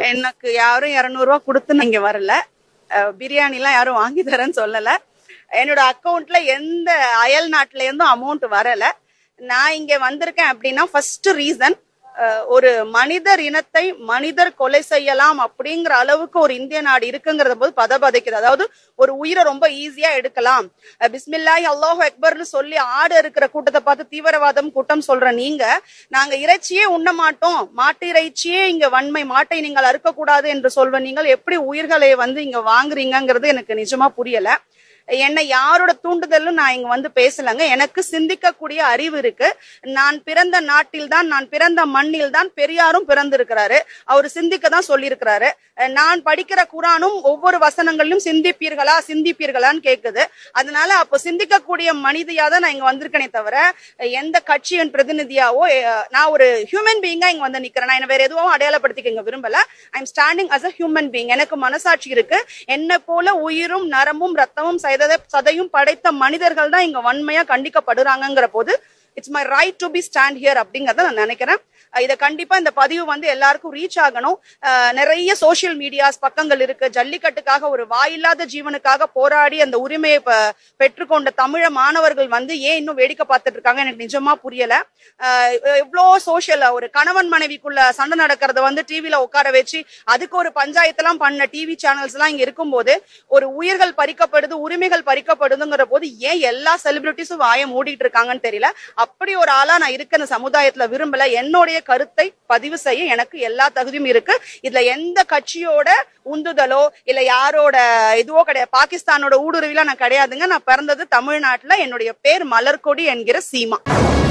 எனக்கு யாரும் இரநூறுவா கொடுத்து இங்க வரல அஹ் பிரியாணிலாம் யாரும் வாங்கி தரேன்னு சொல்லல என்னோட அக்கௌண்ட்ல எந்த அயல் நாட்டுல இருந்தும் அமௌண்ட் வரல நான் இங்க வந்திருக்கேன் அப்படின்னா ஃபர்ஸ்ட் ரீசன் ஒரு மனிதர் இனத்தை மனிதர் கொலை செய்யலாம் அப்படிங்கிற அளவுக்கு ஒரு இந்திய நாடு இருக்குங்கிறத போது பதபதைக்குது அதாவது ஒரு உயிரை ரொம்ப ஈஸியா எடுக்கலாம் அஹ் பிஸ்மில்லாஹி அல்லாஹு அக்பர்னு சொல்லி ஆடு இருக்கிற கூட்டத்தை பார்த்து தீவிரவாதம் கூட்டம் சொல்ற நீங்க நாங்க இறைச்சியே உண்ண மாட்டோம் மாட்டு இறைச்சியே இங்க வன்மை மாட்டை நீங்கள் அறுக்கக்கூடாது என்று சொல்வ நீங்கள் எப்படி உயிர்களை வந்து இங்க வாங்குறீங்கங்கிறது எனக்கு நிஜமா புரியல என்னை யாரோட தூண்டுதலும் நான் இங்க வந்து பேசலங்க எனக்கு சிந்திக்கக்கூடிய அறிவு இருக்கு நான் பிறந்த நாட்டில் தான் நான் பிறந்த மண்ணில் தான் பெரியாரும் பிறந்திருக்கிறாரு அவர் சிந்திக்க தான் சொல்லியிருக்கிறாரு அஹ் நான் படிக்கிற குரானும் ஒவ்வொரு வசனங்களிலும் சிந்திப்பீர்களா சிந்திப்பீர்களான்னு கேக்குது அதனால அப்போ சிந்திக்கக்கூடிய மனிதியா தான் நான் இங்க வந்திருக்கேனே தவிர அஹ் எந்த கட்சியின் பிரதிநிதியாவோ அஹ் நான் ஒரு ஹியூமன் பீயிங்கா இங்க வந்து நிக்கிறேன் நான் என்ன வேற எதுவும் அடையாளப்படுத்திக்க இங்க விரும்பல I am standing as a human being எனக்கு மனசாட்சி இருக்கு என்ன போல உயிரும் நரம்பும் ரத்தமும் சதைத சதையும் படைத்த மனிதர்கள் தான் இங்க வன்மையா கண்டிக்கப்படுறாங்கங்கிற போது it's my right to be stand here அப்படிங்கறத நான் நினைக்கிறேன் அஹ் இதை கண்டிப்பா இந்த பதிவு வந்து எல்லாருக்கும் ரீச் ஆகணும் அஹ் நிறைய சோஷியல் மீடியாஸ் பக்கங்கள் இருக்கு ஜல்லிக்கட்டுக்காக ஒரு வாயில்லாத ஜீவனுக்காக போராடி அந்த உரிமையை ப- பெற்றுக்கொண்ட தமிழ மாணவர்கள் வந்து ஏன் இன்னும் வேடிக்கை பார்த்துட்டு இருக்காங்க எனக்கு நிஜமா புரியல அஹ் எவ்வளோ சோஷியல் ஒரு கணவன் மனைவிக்குள்ள சண்டை நடக்கிறத வந்து டிவில உட்கார வச்சு அதுக்கு ஒரு பஞ்சாயத்தெல்லாம் பண்ண டிவி சேனல்ஸ் எல்லாம் இங்க இருக்கும்போது ஒரு உயிர்கள் பறிக்கப்படுது உரிமைகள் பறிக்கப்படுதுங்கிற போது ஏன் எல்லா செலிபிரிட்டிஸும் வாயை மூடிட்டு இருக்காங்கன்னு தெரியல அப்படி ஒரு ஆளா நான் இருக்க இந்த சமுதாயத்துல விரும்பல என்னுடைய கருத்தை பதிவு செய்ய எனக்கு எல்லா தகுதியும் இருக்கு இதுல எந்த கட்சியோட உந்துதலோ இல்ல யாரோட இதுவோ கிடையாது பாகிஸ்தானோட ஊடுருவிலாம் நான் கிடையாதுங்க நான் பிறந்தது தமிழ்நாட்டுல என்னுடைய பேர் மலர்கொடி என்கிற சீமா